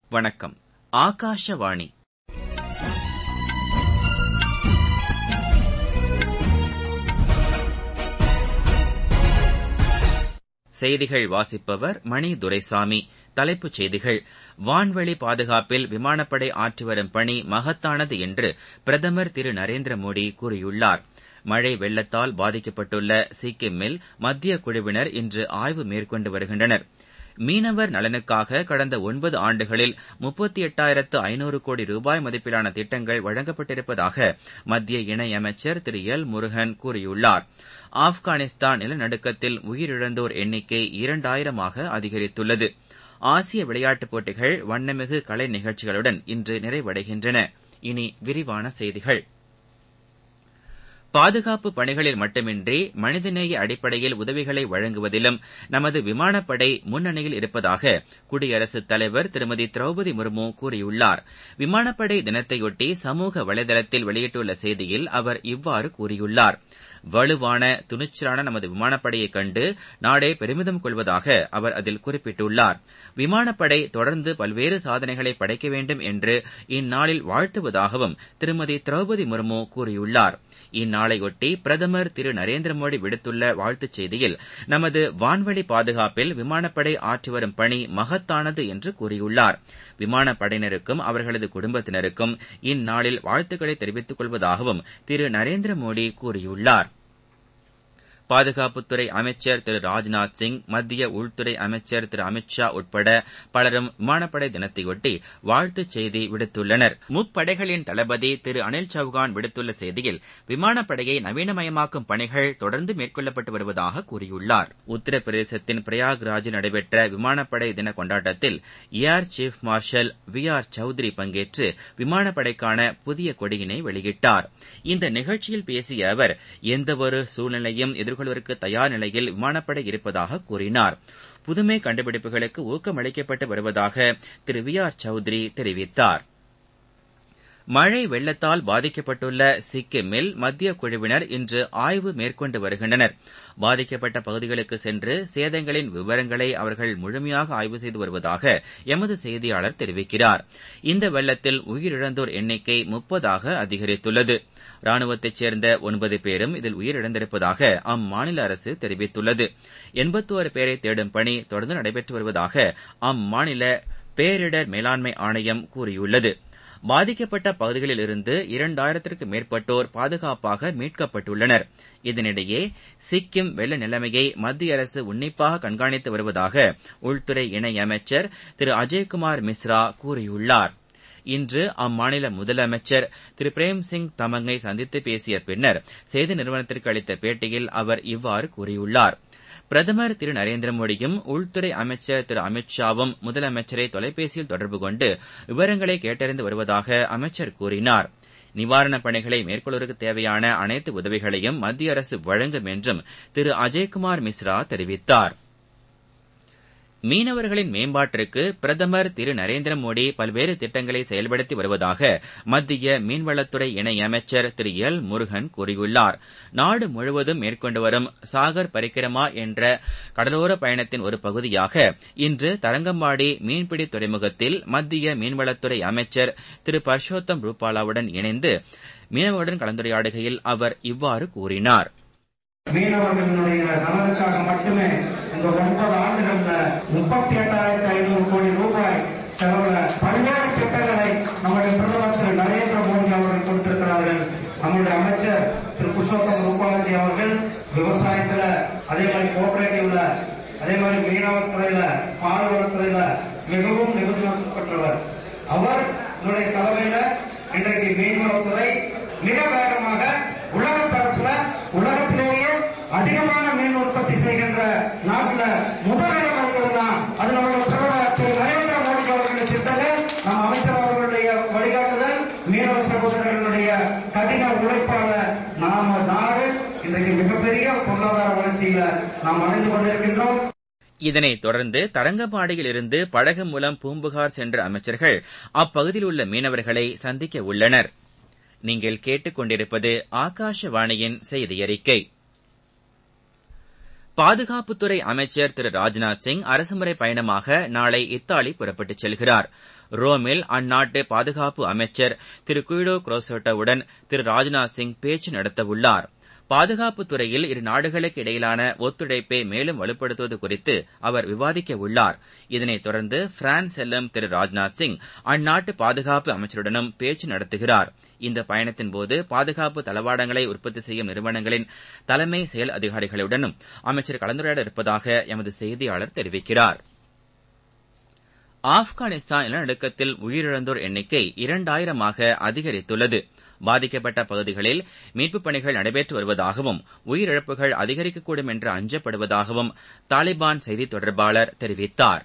வணக்கம் ஆகாஷவாணி செய்திகள் வாசிப்பவர் மணி துரைசாமி தலைப்புச் செய்திகள் வான்வெளி பாதுகாப்பில் விமானப்படை ஆற்றி வரும் பணி மகத்தானது என்று பிரதமர் திரு நரேந்திர மோடி கூறியுள்ளார் மழை வெள்ளத்தால் பாதிக்கப்பட்டுள்ள சிக்கிமில் மத்திய குழுவினர் இன்று ஆய்வு மேற்கொண்டு வருகின்றனர் மீனவர் நலனுக்காக கடந்த ஒன்பது ஆண்டுகளில் முப்பத்தி எட்டாயிரத்து ஐநூறு கோடி ரூபாய் மதிப்பிலான திட்டங்கள் வழங்கப்பட்டிருப்பதாக மத்திய இணையமைச்சர் திரு எல் முருகன் கூறியுள்ளார் ஆப்கானிஸ்தான் நிலநடுக்கத்தில் உயிரிழந்தோர் எண்ணிக்கை இரண்டாயிரமாக அதிகரித்துள்ளது ஆசிய விளையாட்டுப் போட்டிகள் வண்ணமிகு கலை நிகழ்ச்சிகளுடன் இன்று நிறைவடைகின்றன இனி விரிவான செய்திகள் பாதுகாப்பு பணிகளில் மட்டுமின்றி மனிதநேய அடிப்படையில் உதவிகளை வழங்குவதிலும் நமது விமானப்படை முன்னணியில் இருப்பதாக குடியரசுத் தலைவர் திருமதி திரௌபதி முர்மு கூறியுள்ளார் விமானப்படை தினத்தையொட்டி சமூக வலைதளத்தில் வெளியிட்டுள்ள செய்தியில் அவர் இவ்வாறு கூறியுள்ளார் வலுவான துணிச்சலான நமது விமானப்படையைக் கண்டு நாடே பெருமிதம் கொள்வதாக அவர் அதில் குறிப்பிட்டுள்ளார் விமானப்படை தொடர்ந்து பல்வேறு சாதனைகளை படைக்க வேண்டும் என்று இந்நாளில் வாழ்த்துவதாகவும் திருமதி திரௌபதி முர்மு கூறியுள்ளார் இந்நாளையொட்டி பிரதமர் திரு நரேந்திர மோடி விடுத்துள்ள வாழ்த்துச் செய்தியில் நமது வான்வெளி பாதுகாப்பில் விமானப்படை ஆற்றி வரும் பணி மகத்தானது என்று கூறியுள்ளார் விமானப்படையினருக்கும் அவர்களது குடும்பத்தினருக்கும் இந்நாளில் வாழ்த்துக்களை தெரிவித்துக் கொள்வதாகவும் திரு நரேந்திர மோடி கூறியுள்ளார் பாதுகாப்புத்துறை அமைச்சர் திரு ராஜ்நாத் சிங் மத்திய உள்துறை அமைச்சர் திரு அமித் ஷா உட்பட பலரும் விமானப்படை தினத்தையொட்டி வாழ்த்துச் செய்தி விடுத்துள்ளனர் முப்படைகளின் தளபதி திரு அனில் சௌகான் விடுத்துள்ள செய்தியில் விமானப்படையை நவீனமயமாக்கும் பணிகள் தொடர்ந்து மேற்கொள்ளப்பட்டு வருவதாக கூறியுள்ளார் உத்தரப்பிரதேசத்தின் பிரயாக்ராஜில் நடைபெற்ற விமானப்படை தின கொண்டாட்டத்தில் air chief marshal V R Chaudhari பங்கேற்று விமானப்படைக்கான புதிய கொடியினை வெளியிட்டார் இந்த நிகழ்ச்சியில் பேசிய அவர் எந்தவொரு சூழ்நிலையும் எதிர்கொள்வதற்கு தயார் நிலையில் விமானப்படை இருப்பதாக கூறினார் புதுமை கண்டுபிடிப்புகளுக்கு ஊக்கமளிக்கப்பட்டு வருவதாக திரு வி ஆர் சௌத்ரி தெரிவித்தார் மழை வெள்ளத்தால் பாதிக்கப்பட்டுள்ள சிக்கிமில் மத்திய குழுவினர் இன்று ஆய்வு மேற்கொண்டு வருகின்றனர் பாதிக்கப்பட்ட பகுதிகளுக்கு சென்று சேதங்களின் விவரங்களை அவர்கள் முழுமையாக ஆய்வு செய்து வருவதாக எமது செய்தியாளர் தெரிவிக்கிறார் இந்த வெள்ளத்தில் உயிரிழந்தோர் எண்ணிக்கை முப்பதாக அதிகரித்துள்ளது ராணுவத்தைச் சேர்ந்த ஒன்பது பேரும் இதில் உயிரிழந்திருப்பதாக அம்மாநில அரசு தெரிவித்துள்ளது எண்பத்தோரு பேரை தேடும் பணி தொடர்ந்து நடைபெற்று வருவதாக அம்மாநில பேரிடர் மேலாண்மை ஆணையம் கூறியுள்ளது பாதிக்கப்பட்ட பகுதிகளில் இருந்து இரண்டாயிரத்திற்கு மேற்பட்டோர் பாதுகாப்பாக மீட்கப்பட்டுள்ளனர் இதனிடையே சிக்கிம் வெள்ள நிலைமையை மத்திய அரசு உன்னிப்பாக கண்காணித்து வருவதாக உள்துறை இணையமைச்சர் திரு அஜய்குமார் மிஸ்ரா கூறியுள்ளார் இன்று அம்மாநில முதலமைச்சர் திரு பிரேம்சிங் தமங்கை சந்தித்து பேசிய பின்னர் செய்தி நிறுவனத்திற்கு அளித்த பேட்டியில் அவர் இவ்வாறு கூறியுள்ளார் பிரதமர் திரு நரேந்திர மோடியும் உள்துறை அமைச்சர் திரு அமித் ஷாவும் முதலமைச்சரை தொலைபேசியில் தொடர்பு கொண்டு விவரங்களை கேட்டறிந்து வருவதாக அமைச்சர் கூறினார் நிவாரணப் பணிகளை மேற்கொள்வதற்கு தேவையான அனைத்து உதவிகளையும் மத்திய அரசு வழங்கும் என்றும் திரு அஜய்குமார் மிஸ்ரா தெரிவித்தார் மீனவர்களின் மேம்பாட்டிற்கு பிரதமர் திரு நரேந்திர மோடி பல்வேறு திட்டங்களை செயல்படுத்தி வருவதாக மத்திய மீன்வளத்துறை இணையமைச்சர் திரு எல் முருகன் கூறியுள்ளார் நாடு முழுவதும் மேற்கொண்டு வரும் சாகர் பரிக்கிரமா என்ற கடலோர பயணத்தின் ஒரு பகுதியாக இன்று தரங்கம்பாடி மீன்பிடி துறைமுகத்தில் மத்திய மீன்வளத்துறை அமைச்சர் திரு பர்ஷோத்தம் ரூபாலாவுடன் இணைந்து மீனவர்களுடன் கலந்துரையாடுகையில் அவர் இவ்வாறு கூறினார் மீனவர்களுடைய நலனுக்காக மட்டுமே இந்த ஒன்பது ஆண்டுகள்ல முப்பத்தி எட்டாயிரத்தி ஐநூறு கோடி ரூபாய் செலவுல பல்வேறு திட்டங்களை நம்முடைய பிரதமர் திரு நரேந்திர மோடி அவர்கள் கொடுத்திருக்கிறார்கள் நம்முடைய அமைச்சர் திரு புருஷோத்தம் ரூபாலாஜி அவர்கள் விவசாயத்துல அதே மாதிரி கோஆபரேட்டிவ்ல அதே மாதிரி மீனவர் துறையில பால்வளத்துறையில மிகவும் நிபுணத்துவம் பெற்றவர் அவர் தலைமையில இன்றைக்கு மீன்வளத்துறை மிக வேகமாக உலக தரத்துல உலகத்திலேயே அதிகமான மீன் உற்பத்தி செய்கின்ற நாட்டுல முதலிடம் இருக்கிறதுனா அது நம்முடைய பிரதமர் திரு நரேந்திர மோடி அவர்களுடைய திட்டங்கள் நம் அமைச்சர் அவர்களுடைய வழிகாட்டுதல் மீனவ சகோதரர்களுடைய கடின உழைப்பால நாம நாடு இன்றைக்கு மிகப்பெரிய பொருளாதார வளர்ச்சியில நாம் அடைந்து கொண்டிருக்கின்றோம் இதனைத் தொடர்ந்து தரங்கம்பாடியில் இருந்து படகு மூலம் பூம்புகார் சென்ற அமைச்சர்கள் அப்பகுதியில் உள்ள மீனவர்களை சந்திக்க உள்ளனர் நீங்கள் கேட்டுக்கொண்டிருப்பது ஆகாஷவாணியின் செய்தி அறிக்கை பாதுகாப்புத்துறை அமைச்சர் திரு ராஜ்நாத் சிங் அரசுமுறை பயணமாக நாளை இத்தாலி புறப்பட்டுச் செல்கிறார் ரோமில் அந்நாட்டு பாதுகாப்பு அமைச்சர் திரு குயிடோ குரோசோட்டோவுடன் திரு ராஜ்நாத் சிங் பேச்சு நடத்தவுள்ளார் பாதுகாப்பு துறையில் இரு நாடுகளுக்கு இடையிலான ஒத்துழைப்பை மேலும் வலுப்படுத்துவது குறித்து அவர் விவாதிக்க உள்ளார் இதனைத் தொடர்ந்து பிரான்ஸ் செல்லும் திரு ராஜ்நாத் சிங் அந்நாட்டு பாதுகாப்பு அமைச்சருடனும் பேச்சு நடத்துகிறார் இந்த பயணத்தின்போது பாதுகாப்பு தளவாடங்களை உற்பத்தி செய்யும் நிறுவனங்களின் தலைமை செயல் அதிகாரிகளுடனும் அமைச்சர் கலந்துரையாட இருப்பதாக எமது செய்தியாளர் தெரிவிக்கிறார் ஆப்கானிஸ்தான் நிலநடுக்கத்தில் உயிரிழந்தோர் எண்ணிக்கை இரண்டாயிரமாக அதிகரித்துள்ளது பாதிக்கப்பட்ட பகுதிகளில் மீட்புப் பணிகள் நடைபெற்று வருவதாகவும் உயிரிழப்புகள் அதிகரிக்கக்கூடும் என்று அஞ்சப்படுவதாகவும் தாலிபான் செய்தித் தொடர்பாளர் தெரிவித்தார்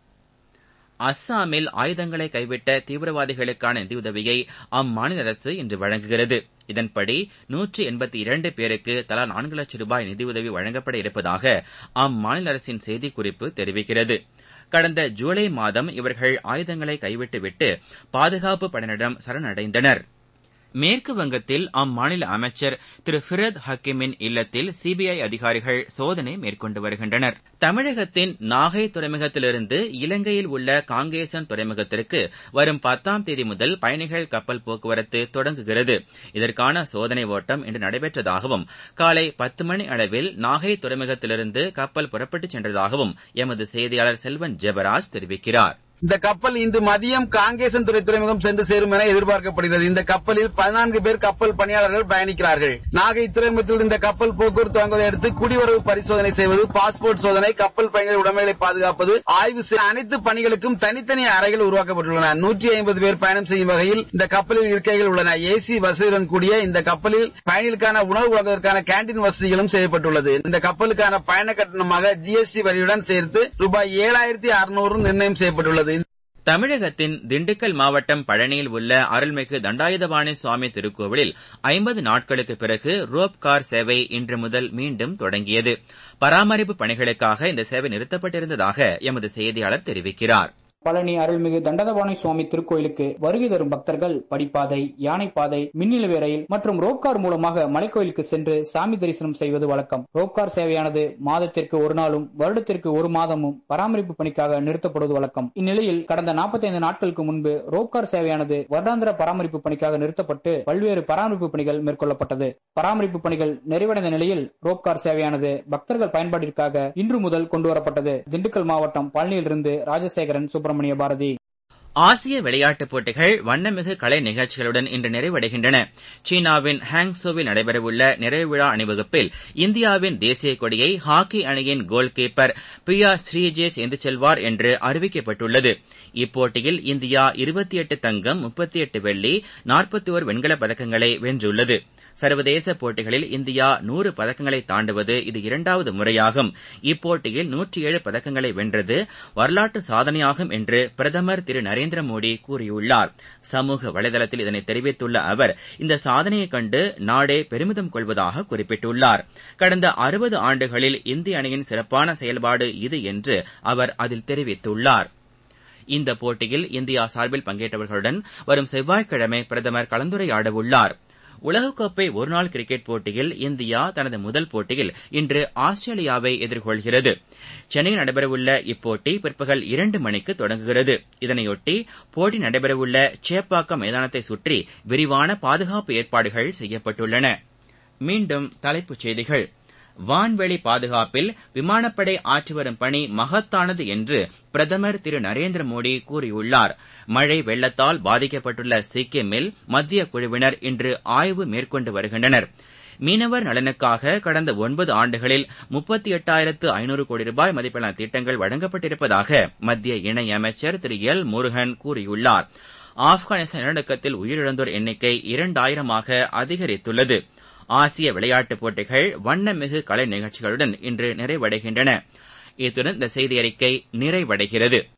அஸ்ஸாமில் ஆயுதங்களை கைவிட்ட தீவிரவாதிகளுக்கான நிதியுதவியை அம்மாநில அரசு இன்று வழங்குகிறது இதன்படி நூற்றி எண்பத்தி இரண்டு பேருக்கு தலா நான்கு லட்சம் ரூபாய் நிதியுதவி வழங்கப்பட இருப்பதாக அம்மாநில அரசின் செய்திக்குறிப்பு தெரிவிக்கிறது கடந்த ஜூலை மாதம் இவர்கள் ஆயுதங்களை கைவிட்டுவிட்டு பாதுகாப்பு படையினரிடம் சரணடைந்தனர் மேற்கு வங்கத்தில் அம்மாநில அமைச்சர் திரு ஃபிரத் ஹக்கீமின் இல்லத்தில் சிபிஐ அதிகாரிகள் சோதனை மேற்கொண்டு வருகின்றனர் தமிழகத்தின் நாகை துறைமுகத்திலிருந்து இலங்கையில் உள்ள காங்கேசன் துறைமுகத்திற்கு வரும் பத்தாம் தேதி முதல் பயணிகள் கப்பல் போக்குவரத்து தொடங்குகிறது இதற்கான சோதனை ஓட்டம் இன்று நடைபெற்றதாகவும் காலை பத்து மணி அளவில் நாகை துறைமுகத்திலிருந்து கப்பல் புறப்பட்டுச் சென்றதாகவும் எமது செய்தியாளர் செல்வன் ஜெபராஜ் தெரிவிக்கிறார் இந்த கப்பல் இன்று மதியம் காங்கேசன் துறை துறைமுகம் சென்று சேரும் என எதிர்பார்க்கப்படுகிறது இந்த கப்பலில் பதினான்கு பேர் கப்பல் பணியாளர்கள் பயணிக்கிறார்கள் நாகை துறைமுகத்தில் இந்த கப்பல் போக்குவரத்து வாங்குவதை அடுத்து குடிவரவு பரிசோதனை செய்வது பாஸ்போர்ட் சோதனை கப்பல் பயணிகள் உடைமைகளை பாதுகாப்பது ஆய்வு செய்ய அனைத்து பணிகளுக்கும் தனித்தனி அறைகள் உருவாக்கப்பட்டுள்ளன நூற்றி ஐம்பது பேர் பயணம் செய்யும் வகையில் இந்த கப்பலில் இருக்கைகள் உள்ளன ஏசி வசதியுடன் கூடிய இந்த கப்பலில் பயணிகளுக்கான உணவு வழங்குவதற்கான கேண்டீன் வசதிகளும் செய்யப்பட்டுள்ளது இந்த கப்பலுக்கான பயண கட்டணமாக ஜிஎஸ்டி வரியுடன் சேர்த்து ரூபாய் ஏழாயிரத்தி அறுநூறு நிர்ணயம் செய்யப்பட்டுள்ளது தமிழகத்தின் திண்டுக்கல் மாவட்டம் பழனியில் உள்ள அருள்மிகு தண்டாயுதபாணி சுவாமி திருக்கோவிலில் ஐம்பது நாட்களுக்கு பிறகு ரோப் கார் சேவை இன்று முதல் மீண்டும் தொடங்கியது பராமரிப்பு பணிகளுக்காக இந்த சேவை நிறுத்தப்பட்டிருந்ததாக எமது செய்தியாளர் தெரிவிக்கிறார் பழனி அருள்மிகு தண்டதபாணி சுவாமி திருக்கோயிலுக்கு வருகை தரும் பக்தர்கள் படிப்பாதை யானைப்பாதை மின்னிலவே ரயில் மற்றும் ரோப்கார் மூலமாக மலைக்கோயிலுக்கு சென்று சாமி தரிசனம் செய்வது வழக்கம் ரோப்கார் சேவையானது மாதத்திற்கு ஒரு நாளும் வருடத்திற்கு ஒரு மாதமும் பராமரிப்பு பணிக்காக நிறுத்தப்படுவது வழக்கம் இந்நிலையில் கடந்த நாற்பத்தைந்து நாட்களுக்கு முன்பு ரோப்கார் சேவையானது வருடாந்திர பராமரிப்பு பணிக்காக நிறுத்தப்பட்டு பல்வேறு பராமரிப்பு பணிகள் மேற்கொள்ளப்பட்டது பராமரிப்பு பணிகள் நிறைவடைந்த நிலையில் ரோப்கார் சேவையானது பக்தர்கள் பயன்பாட்டிற்காக இன்று முதல் கொண்டுவரப்பட்டது திண்டுக்கல் மாவட்டம் பழனியிலிருந்து ராஜசேகரன் சுப்பிரமணிய சுப்பிரமணிய பாரதி ஆசிய விளையாட்டுப் போட்டிகள் வண்ணமிகு கலை நிகழ்ச்சிகளுடன் இன்று நிறைவடைகின்றன சீனாவின் ஹாங்சோவில் நடைபெறவுள்ள நிறைவு விழா அணிவகுப்பில் இந்தியாவின் தேசிய கொடியை ஹாக்கி அணியின் கோல் கீப்பர் பியா ஸ்ரீஜேஷ் எந்து செல்வார் என்று அறிவிக்கப்பட்டுள்ளது இப்போட்டியில் இந்தியா இருபத்தி எட்டு தங்கம் முப்பத்தி எட்டு வெள்ளி நாற்பத்தி ஒரு வெண்கலப் பதக்கங்களை வென்றுள்ளது சர்வதேச போட்டிகளில் இந்தியா நூறு பதக்கங்களை தாண்டுவது இது இரண்டாவது முறையாகும் இப்போட்டியில் நூற்றி ஏழு பதக்கங்களை வென்றது வரலாற்று சாதனையாகும் என்று பிரதமர் திரு நரேந்திர மோடி கூறியுள்ளார் சமூக வலைதளத்தில் இதனை தெரிவித்துள்ள அவர் இந்த சாதனையைக் கண்டு நாடே பெருமிதம் கொள்வதாக குறிப்பிட்டுள்ளார் கடந்த அறுபது ஆண்டுகளில் இந்திய அணியின் சிறப்பான செயல்பாடு இது என்று அவர் அதில் தெரிவித்துள்ளார் இந்த போட்டியில் இந்தியா சார்பில் பங்கேற்றவர்களுடன் வரும் செவ்வாய்க்கிழமை பிரதமர் கலந்துரையாடவுள்ளார் உலகக்கோப்பை ஒருநாள் கிரிக்கெட் போட்டியில் இந்தியா தனது முதல் போட்டியில் இன்று ஆஸ்திரேலியாவை எதிர்கொள்கிறது சென்னையில் நடைபெறவுள்ள இப்போட்டி பிற்பகல் இரண்டு மணிக்கு தொடங்குகிறது இதனையொட்டி போட்டி நடைபெறவுள்ள சேப்பாக்கம் மைதானத்தை சுற்றி விரிவான பாதுகாப்பு ஏற்பாடுகள் செய்யப்பட்டுள்ளன மீண்டும் தலைப்புச் செய்திகள் வான்வெளி பாதுகாப்பில் விமானப்படை ஆற்றி வரும் பணி மகத்தானது என்று பிரதமர் திரு நரேந்திர மோடி கூறியுள்ளார் மழை வெள்ளத்தால் பாதிக்கப்பட்டுள்ள சிக்கிமில் மத்திய குழுவினர் இன்று ஆய்வு மேற்கொண்டு வருகின்றனர் மீனவர் நலனுக்காக கடந்த ஒன்பது ஆண்டுகளில் முப்பத்தி எட்டாயிரத்து ஐநூறு கோடி ரூபாய் மதிப்பிலான திட்டங்கள் வழங்கப்பட்டிருப்பதாக மத்திய இணையமைச்சர் திரு எல் முருகன் கூறியுள்ளார் ஆப்கானிஸ்தான் நிலநடுக்கத்தில் உயிரிழந்தோர் எண்ணிக்கை இரண்டாயிரமாக அதிகரித்துள்ளது ஆசிய விளையாட்டுப் போட்டிகள் வண்ணமிகு கலை நிகழ்ச்சிகளுடன் இன்று நிறைவடைகின்றன இத்துடன் இந்த செய்தி அறிக்கை நிறைவடைகிறது